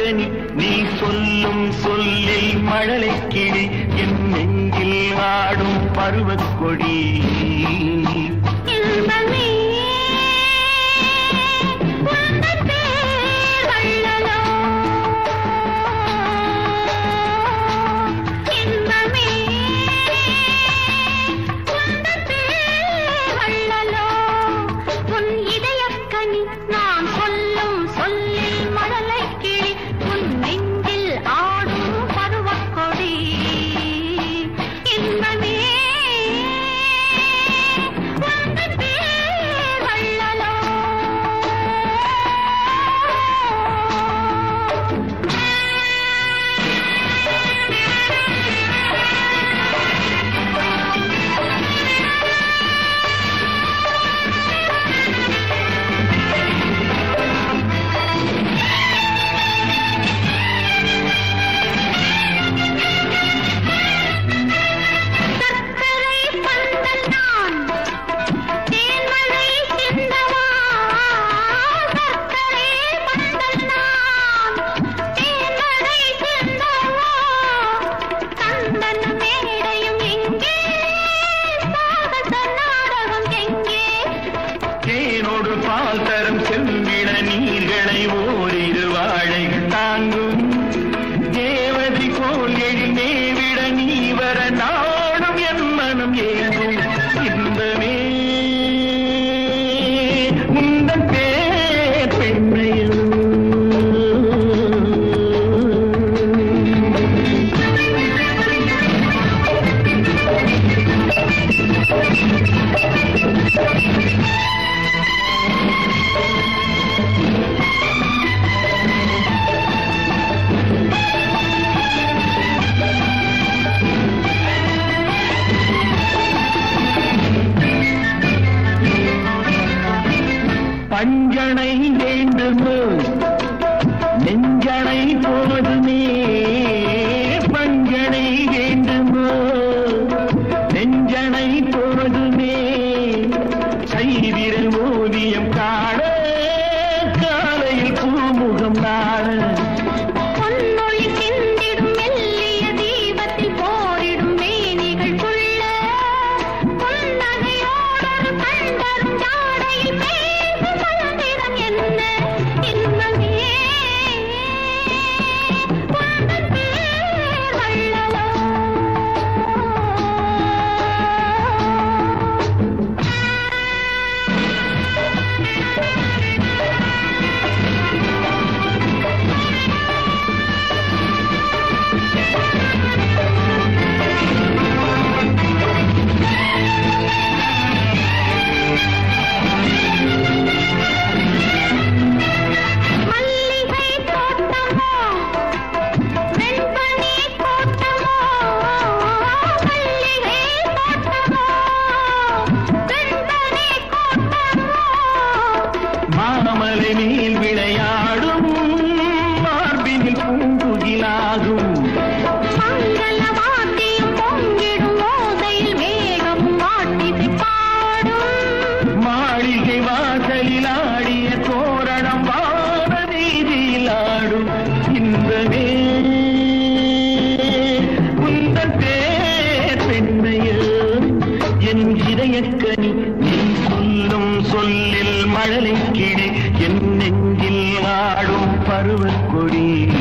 இதயக்கனி நீ சொல்லும் சொல்லில் மழலை கிளி என் நெஞ்சில் ஆடும் பருவக் கொடி இன்பமே உந்தன் பேர் வள்ளலோ இன்பமே உந்தன் பேர் வள்ளலோ உன் இதயக்கனி நான் சொல்லும் சொல்லில் மழலை கிளி உன் நெஞ்சில் ஆடும் பருவக் கொடி இன்பமே உந்தன் பேர் வள்ளலோ சர்க்கரை பந்தல் நான் தேன்மழை சிந்தவா சர்க்கரை பந்தல் நான் தேன்மழை சிந்தவா கந்தன் மேடையும் எங்கே சாகச நாடகம் எங்கே தேனோடு பால் தரும் செவ்விட நீர்களை ஓரிரு வாழைகள் தாங்கும் தேவதி போல் எழிலே விட நீ வர நாடும் என் மனம் ஏங்கும் இன்பமே உந்தன் பேர் பெண்மையில் பஞ்சனை வேண்டுமோ நெஞ்சனை போதுமே பஞ்சனை வேண்டுமோ நெஞ்சனை போதுமே கைவிரல் ஓவியம் காண காலையில் பூமுகம் நாட பொன்னொழி சிந்திடும் மெல்லிய தீபத்தில் போரிடும் மேனிகள் கொள்ள புன்னகையோடொரு கண்டரும் ஜாடையில் பேசும் மந்திரம் என்ன இன்பமே உந்தன் பேர் வள்ளலோ மல்லிகை தோட்டமோ வெண்பனி தோட்டமோ மல்லிகை தோட்டமோ வெண்பனி தோட்டமோ மாமலை நீல் விளையாடும் மார்பினில் பூங்குகிலாகும் மங்கள வாத்தியம் பொங்கிடும் ஓசையில் மேகம் வாட்டிசை பாடும் மாளிகை வாசலில் ஆடிய தோரணம் வான வீதியில் ஆடும் இன்பமே உந்தன் பேர் பெண்மையில் என் இதயக்கனி நீ சொல்லும் சொல்லில் மழலை கிளி என் நெஞ்சில் ஆடும் பருவக் கொடி